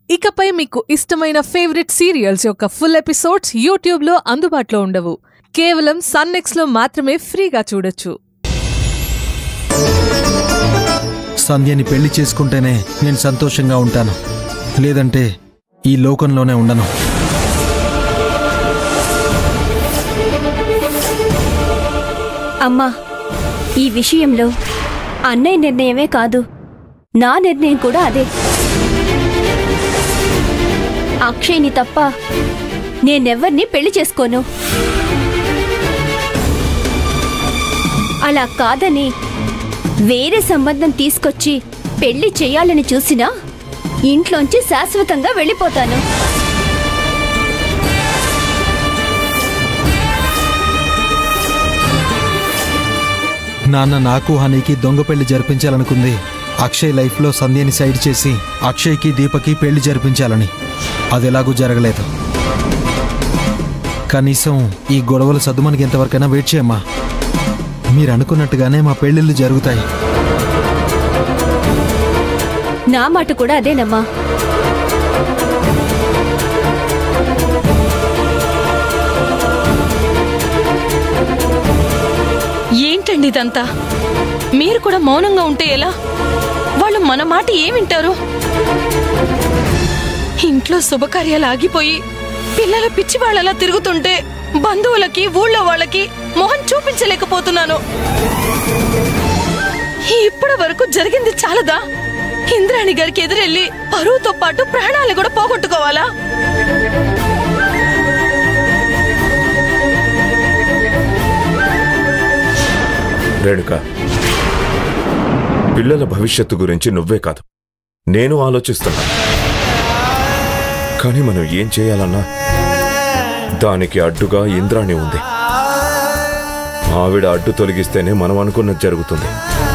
ఇకపై మీకు ఇష్టమైన ఫేవరెట్ సీరియల్స్ యొక్క ఫుల్ ఎపిసోడ్స్ యూట్యూబ్లో అందుబాటులో ఉండవు కేవలం సన్నెక్స్లో మాత్రమే ఫ్రీగా చూడొచ్చు సంధ్యని పెళ్లి చేసుకుంటేనే నేను సంతోషంగా ఉంటాను లేదంటే ఈ లోకంలోనే ఉండను అమ్మా ఈ విషయంలో అన్నయ్య నిర్ణయమే కాదు నా నిర్ణయం కూడా అదే అక్షయ్ని తప్ప నేనెవ్వరిని పెళ్లి చేసుకోను అలా కాదని వేరే సంబంధం తీసుకొచ్చి పెళ్లి చేయాలని చూసినా ఇంట్లోంచి శాశ్వతంగా వెళ్ళిపోతాను నాన్న నాకు హనీకి దొంగ పెళ్లి జరిపించాలనుకుంది అక్షయ్ లైఫ్లో సంధ్యని సైడ్ చేసి అక్షయ్కి దీపకి పెళ్లి జరిపించాలని అది ఎలాగూ జరగలేదు కనీసం ఈ గొడవలు సద్దుమనికి ఎంతవరకైనా వెయిట్ చేయమ్మా మీరు అనుకున్నట్టుగానే మా పెళ్ళిళ్ళు జరుగుతాయి నా మాట కూడా అదేనమ్మా ఏంటండి ఇదంతా మీరు కూడా మౌనంగా ఉంటే ఎలా వాళ్ళు మన మాట ఏం వింటారు ఇంట్లో శుభకార్యాలు ఆగిపోయి పిల్లల పిచ్చి వాళ్ళలా తిరుగుతుంటే బంధువులకి ఊళ్ళో వాళ్ళకి మొహం చూపించలేకపోతున్నాను ఇప్పటి వరకు జరిగింది చాలదా ఇంద్రాణి గారికి ఎదురెళ్ళి పరువుతో పాటు ప్రాణాలు కూడా పోగొట్టుకోవాలా రేణుక పిల్లల భవిష్యత్తు గురించి నువ్వే కాదు నేను ఆలోచిస్తున్నా కానీ మనం ఏం చేయాలన్నా దానికి అడ్డుగా ఇంద్రాణి ఉంది ఆవిడ అడ్డు తొలగిస్తేనే మనం అనుకున్నది జరుగుతుంది